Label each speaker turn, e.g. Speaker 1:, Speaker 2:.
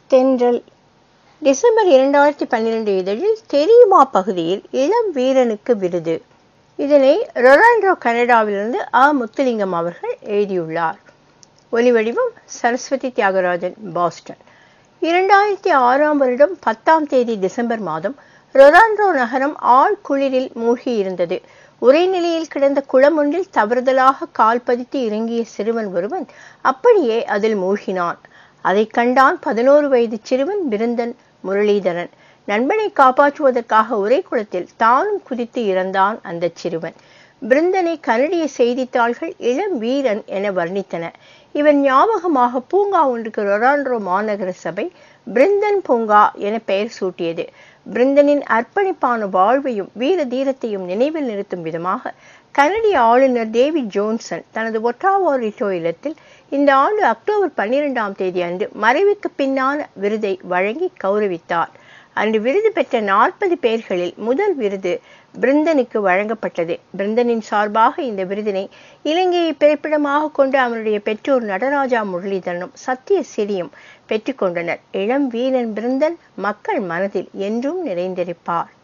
Speaker 1: தென்றல் டிசம்பர் இரண்டாயிரத்தி பன்னிரண்டு இதழில் தெரியுமா பகுதியில் இளம் வீரனுக்கு விருது இதனை ரொனால்டோ கனடாவிலிருந்து ஆ முத்துலிங்கம் அவர்கள் எழுதியுள்ளார் ஒலிவடிவம் சரஸ்வதி தியாகராஜன் பாஸ்டன் இரண்டாயிரத்தி ஆறாம் வருடம் பத்தாம் தேதி டிசம்பர் மாதம் ரொனால்டோ நகரம் ஆள் குளிரில் மூழ்கியிருந்தது உரைநிலையில் கிடந்த குளம் ஒன்றில் தவறுதலாக கால் பதித்து இறங்கிய சிறுவன் ஒருவன் அப்படியே அதில் மூழ்கினான் அதை கண்டான் பதினோரு வயது சிறுவன் பிருந்தன் முரளிதரன் நண்பனை காப்பாற்றுவதற்காக ஒரே குளத்தில் தானும் குதித்து இறந்தான் அந்த சிறுவன் பிருந்தனை கனடிய செய்தித்தாள்கள் இளம் வீரன் என வர்ணித்தன இவன் ஞாபகமாக பூங்கா ஒன்றுக்கு ரொனால்டோ மாநகர சபை பிருந்தன் பூங்கா என பெயர் சூட்டியது பிருந்தனின் அர்ப்பணிப்பான வாழ்வையும் வீர தீரத்தையும் நினைவில் நிறுத்தும் விதமாக கனடிய ஆளுநர் டேவிட் ஜோன்சன் தனது ஒட்டாவா ரிட்டோ இல்லத்தில் இந்த ஆண்டு அக்டோபர் பன்னிரெண்டாம் தேதி அன்று மறைவுக்கு பின்னான விருதை வழங்கி கௌரவித்தார் அன்று விருது பெற்ற நாற்பது பேர்களில் முதல் விருது பிருந்தனுக்கு வழங்கப்பட்டது பிருந்தனின் சார்பாக இந்த விருதினை இலங்கையை பிறப்பிடமாக கொண்டு அவனுடைய பெற்றோர் நடராஜா முரளிதரனும் சத்திய சிறியும் பெற்றுக்கொண்டனர் இளம் வீரன் பிருந்தன் மக்கள் மனதில் என்றும் நிறைந்திருப்பார்